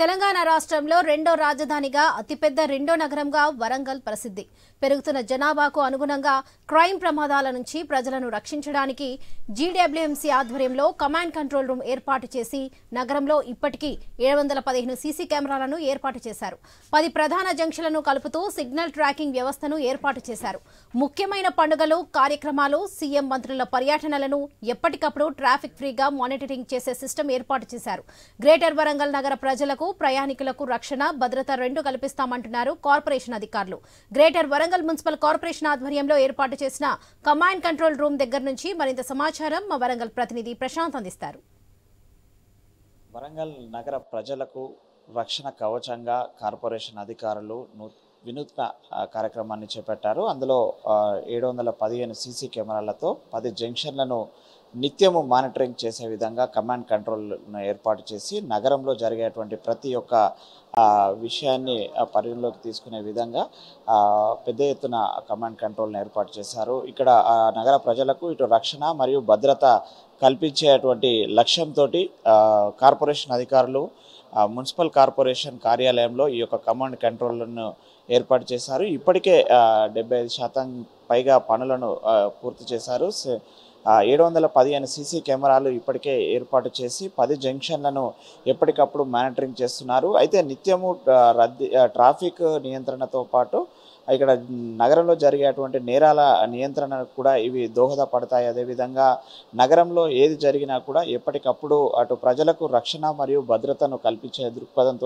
తెలంగాణ రాష్ట్రంలో రెండో రాజధానిగా అతిపెద్ద రెండో నగరంగా వరంగల్ ప్రసిద్ధి పెరుగుతున్న జనాభాకు అనుగుణంగా క్రైమ్ ప్రమాదాల నుంచి ప్రజలను రక్షించడానికి జీడబ్ల్యూఎంసీ ఆధ్వర్యంలో కమాండ్ కంట్రోల్ రూమ్ ఏర్పాటు చేసి నగరంలో ఇప్పటికీ ఏడు వందల పదిహేను సీసీ కెమెరాలను ఏర్పాటు చేశారు పది ప్రధాన జంక్షన్లను కలుపుతూ సిగ్నల్ ట్రాకింగ్ వ్యవస్థను ఏర్పాటు చేశారు ముఖ్యమైన పండుగలు కార్యక్రమాలు సీఎం మంత్రుల పర్యటనలను ఎప్పటికప్పుడు ట్రాఫిక్ ఫ్రీగా మానిటరింగ్ చేసే సిస్టమ్ ఏర్పాటు చేశారు గ్రేటర్ వరంగల్ నగర ప్రజలకు ప్రయాణికులకు రక్షణ భద్రత రెండు కల్పిస్తామంటున్నారు కార్పొరేషన్ అధికారులు గ్రేటర్ వరంగల్ మున్సిపల్ కార్పొరేషన్ ఆధ్వర్యంలో ఏర్పాటు చేసిన కమాండ్ కంట్రోల్ రూమ్ దగ్గర నుంచి మరింత సమాచారం మా వరంగల్ ప్రతినిధి ప్రశాంత్ అందిస్తారు వరంగల్ నగర ప్రజలకు రక్షణ కవచంగా కార్పొరేషన్ అధికారులు ను- వినూత్న ఆ, కార్యక్రమాన్ని చేపట్టారు అందులో ఏడు వందల పదిహేను సీసీ కెమెరాలతో పది జంక్షన్లను నిత్యము మానిటరింగ్ చేసే విధంగా కమాండ్ కంట్రోల్ను ఏర్పాటు చేసి నగరంలో జరిగేటువంటి ప్రతి ఒక్క ఆ, విషయాన్ని ఆ, పరిగణలోకి తీసుకునే విధంగా ఆ, పెద్ద ఎత్తున కమాండ్ కంట్రోల్ను ఏర్పాటు చేశారు ఇక్కడ ఆ, నగర ప్రజలకు ఇటు రక్షణ మరియు భద్రత కల్పించేటువంటి లక్ష్యంతో కార్పొరేషన్ అధికారులు ఆ, మున్సిపల్ కార్పొరేషన్ కార్యాలయంలో ఈ యొక్క కమాండ్ కంట్రోల్ను ఏర్పాటు చేశారు ఇప్పటికే డెబ్బై ఐదు శాతం పైగా పనులను ఆ, పూర్తి చేశారు స- ఆ, ఏడు వందల పదిహేను సీసీ కెమెరాలు ఇప్పటికే ఏర్పాటు చేసి పది జంక్షన్లను ఎప్పటికప్పుడు మానిటరింగ్ చేస్తున్నారు అయితే నిత్యము ఆ, రద్దీ ఆ, ట్రాఫిక్ నియంత్రణతో పాటు ఇక్కడ నగరంలో జరిగేటువంటి నేరాల నియంత్రణకు కూడా ఇవి దోహదపడతాయి అదేవిధంగా నగరంలో ఏది జరిగినా కూడా ఎప్పటికప్పుడు అటు ప్రజలకు రక్షణ మరియు భద్రతను కల్పించే దృక్పథంతో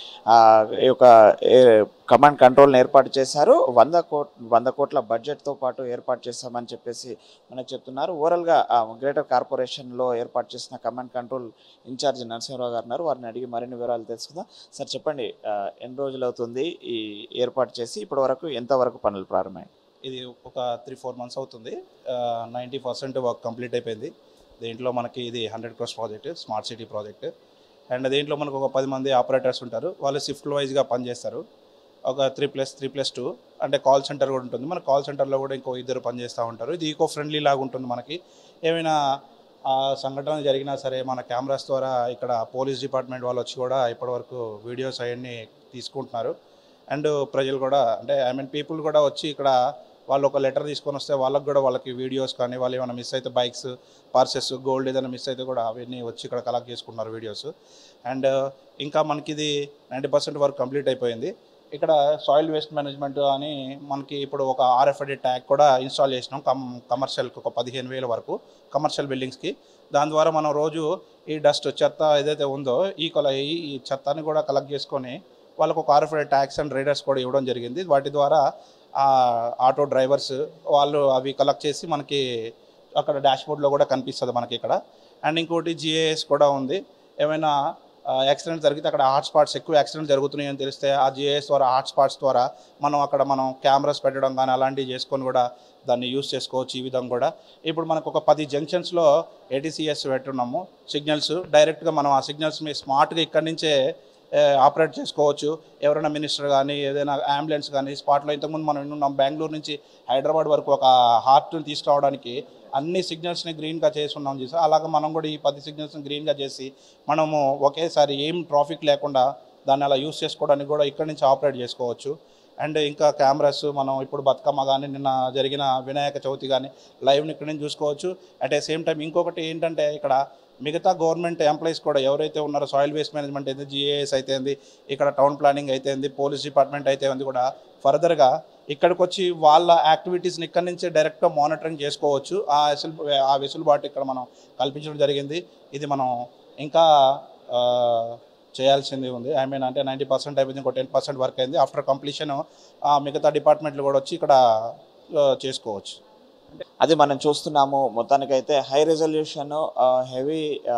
ఈ యొక్క ఏ, కమాండ్ కంట్రోల్ని ఏర్పాటు చేశారు వంద కోట్ వంద కోట్ల బడ్జెట్తో పాటు ఏర్పాటు చేశామని చెప్పేసి మనకు చెప్తున్నారు ఓవరాల్గా ఆ, గ్రేటర్ కార్పొరేషన్లో ఏర్పాటు చేసిన కమాండ్ కంట్రోల్ ఇన్ఛార్జ్ నరసింహరావు గారు ఉన్నారు వారిని అడిగి మరిన్ని వివరాలు తెలుసుకుందాం సార్ చెప్పండి ఆ, ఎన్ని రోజులు అవుతుంది ఈ ఏర్పాటు చేసి ఇప్పటి వరకు ఎంతవరకు పనులు ప్రారంభమయ్యాయి ఇది ఒక త్రీ ఫోర్ మంత్స్ అవుతుంది నైంటీ పర్సెంట్ వర్క్ కంప్లీట్ అయిపోయింది దీంట్లో మనకి ఇది hundred crores project smart city project and దీంట్లో మనకు ఒక పది మంది ఆపరేటర్స్ ఉంటారు వాళ్ళు షిఫ్ట్ వైజ్గా పనిచేస్తారు ఒక three plus three plus two అంటే కాల్ సెంటర్ కూడా ఉంటుంది మన కాల్ సెంటర్లో కూడా ఇంకో ఇద్దరు పనిచేస్తూ ఉంటారు ఇది ఈకో ఫ్రెండ్లీ లాగా ఉంటుంది మనకి ఏమైనా ఆ సంఘటన జరిగినా సరే మన కెమెరాస్ ద్వారా ఇక్కడ పోలీస్ డిపార్ట్మెంట్ వాళ్ళు వచ్చి కూడా ఇప్పటివరకు వీడియోస్ అవన్నీ తీసుకుంటున్నారు అండ్ ప్రజలు కూడా అంటే ఐ మీన్ పీపుల్ కూడా వచ్చి ఇక్కడ వాళ్ళు ఒక లెటర్ తీసుకొని వస్తే వాళ్ళకి కూడా వాళ్ళకి వీడియోస్ కానీ వాళ్ళు ఏమైనా మిస్ అయితే బైక్స్ పర్సెస్ గోల్డ్ ఏదైనా మిస్ అయితే కూడా అవన్నీ వచ్చి ఇక్కడ కలెక్ట్ చేసుకుంటున్నారు వీడియోస్ అండ్ ఇంకా మనకి ఇది నైంటీ పర్సెంట్ వరకు కంప్లీట్ అయిపోయింది ఇక్కడ సాయిల్ వేస్ట్ మేనేజ్మెంట్ అని మనకి ఇప్పుడు ఒక ఆర్ఎఫ్ఐడి ట్యాగ్ కూడా ఇన్స్టాల్ చేసినాం కమ్ కమర్షియల్కి ఒక పదిహేను వేల వరకు కమర్షియల్ బిల్డింగ్స్కి దాని ద్వారా మనం రోజు ఈ డస్ట్ చెత్త ఏదైతే ఉందో ఈ కొల ఈ ఈ చెత్తని కూడా కలెక్ట్ చేసుకొని వాళ్ళకు ఒక ఆర్ఎఫ్ఐడి ట్యాక్స్ అండ్ రైడర్స్ కూడా ఇవ్వడం జరిగింది వాటి ద్వారా ఆ ఆటో డ్రైవర్స్ వాళ్ళు అవి కలెక్ట్ చేసి మనకి అక్కడ డాష్బోర్డ్లో కూడా కనిపిస్తుంది మనకి ఇక్కడ అండ్ ఇంకోటి జిఏఎస్ కూడా ఉంది ఏమైనా యాక్సిడెంట్ జరిగితే అక్కడ హాట్ స్పాట్స్ ఎక్కువ యాక్సిడెంట్ జరుగుతున్నాయి అని తెలిస్తే ఆ జిఏఎస్ ద్వారా హాట్ స్పాట్స్ ద్వారా మనం అక్కడ మనం కెమెరాస్ పెట్టడం కానీ అలాంటివి చేసుకొని కూడా దాన్ని యూస్ చేసుకోవచ్చు ఈ విధంగా కూడా ఇప్పుడు మనకు ఒక పది జంక్షన్స్లో ఏటీసీఎస్ పెట్టున్నాము సిగ్నల్స్ డైరెక్ట్గా మనం ఆ సిగ్నల్స్ మీ స్మార్ట్గా ఇక్కడి నుంచే ఆపరేట్ చేసుకోవచ్చు ఎవరైనా మినిస్టర్ కానీ ఏదైనా అంబులెన్స్ కానీ స్పాట్లో ఇంతకుముందు మనం ఉన్నాం బెంగళూరు నుంచి హైదరాబాద్ వరకు ఒక హార్ట్ని తీసుకురావడానికి అన్ని సిగ్నల్స్ని గ్రీన్గా చేసి ఉన్నాం చూసా అలాగే మనం కూడా ఈ పది సిగ్నల్స్ని గ్రీన్గా చేసి మనము ఒకేసారి ఏం ట్రాఫిక్ లేకుండా దాన్ని అలా యూస్ చేసుకోవడానికి కూడా ఇక్కడి నుంచి ఆపరేట్ చేసుకోవచ్చు అండ్ ఇంకా కెమెరాస్ మనం ఇప్పుడు బతుకమ్మ కానీ నిన్న జరిగిన వినాయక చవితి కానీ లైవ్ని ఇక్కడ నుంచి చూసుకోవచ్చు అట్ ఏ సేమ్ టైం ఇంకొకటి ఏంటంటే ఇక్కడ మిగతా గవర్నమెంట్ ఎంప్లాయీస్ కూడా ఎవరైతే ఉన్నారో సాయిల్ వేస్ట్ మేనేజ్మెంట్ అయితే జిఏఎస్ అయితే ఇక్కడ టౌన్ ప్లానింగ్ అయితే పోలీస్ డిపార్ట్మెంట్ అయితే ఉంది కూడా ఫర్దర్గా ఇక్కడికి వచ్చి వాళ్ళ యాక్టివిటీస్ని ఇక్కడి నుంచే డైరెక్ట్గా మానిటరింగ్ చేసుకోవచ్చు ఆ వెసులు ఆ వెసులుబాటు ఇక్కడ మనం కల్పించడం జరిగింది ఇది మనం ఇంకా ఆ, చేయాల్సింది ఉంది ఐ మీన్ అంటే నైంటీ పర్సెంట్ అయిపోయింది ఇంకో టెన్ పర్సెంట్ వర్క్ అయింది ఆఫ్టర్ కంప్లీషన్ మిగతా డిపార్ట్మెంట్లు కూడా వచ్చి ఇక్కడ ఆ, చేసుకోవచ్చు అది మనం చూస్తున్నాము మొత్తానికైతే హై రెజల్యూషన్ హెవీ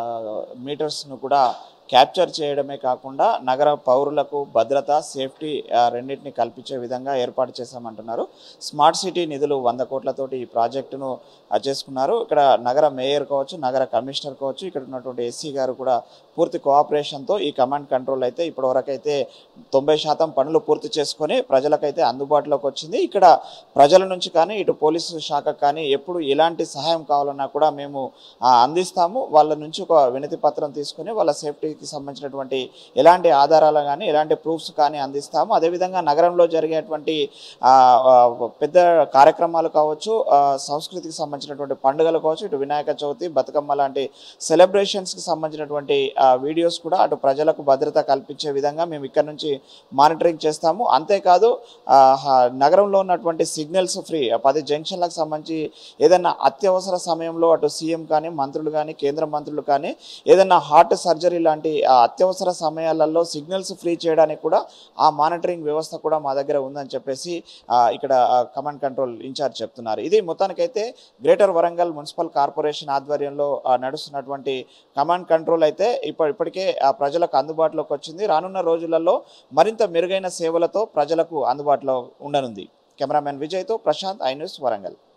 మీటర్స్ను కూడా క్యాప్చర్ చేయడమే కాకుండా నగర పౌరులకు భద్రత సేఫ్టీ ఆ, రెండింటిని కల్పించే విధంగా ఏర్పాటు చేశామంటున్నారు స్మార్ట్ సిటీ నిధులు వంద కోట్లతోటి ఈ ప్రాజెక్టును ఆ, చేసుకున్నారు ఇక్కడ నగర మేయర్ కావచ్చు నగర కమిషనర్ కావచ్చు ఇక్కడ ఉన్నటువంటి ఎస్సీ గారు కూడా పూర్తి కోఆపరేషన్తో ఈ కమాండ్ కంట్రోల్ అయితే ఇప్పటివరకు అయితే తొంభై శాతం పనులు పూర్తి చేసుకొని ప్రజలకైతే అందుబాటులోకి వచ్చింది ఇక్కడ ప్రజల నుంచి కానీ ఇటు పోలీసు శాఖకు కానీ ఎప్పుడు ఎలాంటి సహాయం కావాలన్నా కూడా మేము ఆ, అందిస్తాము వాళ్ళ నుంచి ఒక వినతి పత్రం తీసుకొని వాళ్ళ సేఫ్టీ సంస్కృతికి సంబంధించినటువంటి ఎలాంటి ఆధారాలు కానీ ఎలాంటి ప్రూఫ్స్ కానీ అందిస్తాము అదేవిధంగా నగరంలో జరిగేటువంటి ఆ, ఆ, పెద్ద కార్యక్రమాలు కావచ్చు ఆ, సంస్కృతికి సంబంధించినటువంటి పండుగలు కావచ్చు ఇటు వినాయక చవితి బతుకమ్మ లాంటి సెలబ్రేషన్స్కి సంబంధించినటువంటి ఆ, వీడియోస్ కూడా అటు ప్రజలకు భద్రత కల్పించే విధంగా మేము ఇక్కడ నుంచి మానిటరింగ్ చేస్తాము అంతేకాదు ఆ, హ- నగరంలో ఉన్నటువంటి సిగ్నల్స్ ఫ్రీ ఆ పది జంక్షన్లకు సంబంధించి ఏదైనా అత్యవసర సమయంలో అటు సీఎం కానీ మంత్రులు కానీ కేంద్ర మంత్రులు కానీ ఏదైనా హార్ట్ సర్జరీ లాంటి ఆ అత్యవసర సమయాలలో సిగ్నల్స్ ఫ్రీ చేయడానికి కూడా ఆ మానిటరింగ్ వ్యవస్థ కూడా మా దగ్గర ఉందని చెప్పేసి ఆ, ఇక్కడ కమాండ్ కంట్రోల్ ఇన్ఛార్జ్ చెప్తున్నారు ఇది మొత్తానికైతే గ్రేటర్ వరంగల్ మున్సిపల్ కార్పొరేషన్ ఆధ్వర్యంలో ఆ, నడుస్తున్నటువంటి కమాండ్ కంట్రోల్ అయితే ఇప్ప ఇప్పటికే ఆ ప్రజలకు అందుబాటులోకి వచ్చింది రానున్న రోజులలో మరింత మెరుగైన సేవలతో ప్రజలకు అందుబాటులో ఉండనుంది కెమెరామెన్ విజయ్తో ప్రశాంత్ ఐ న్యూస్ వరంగల్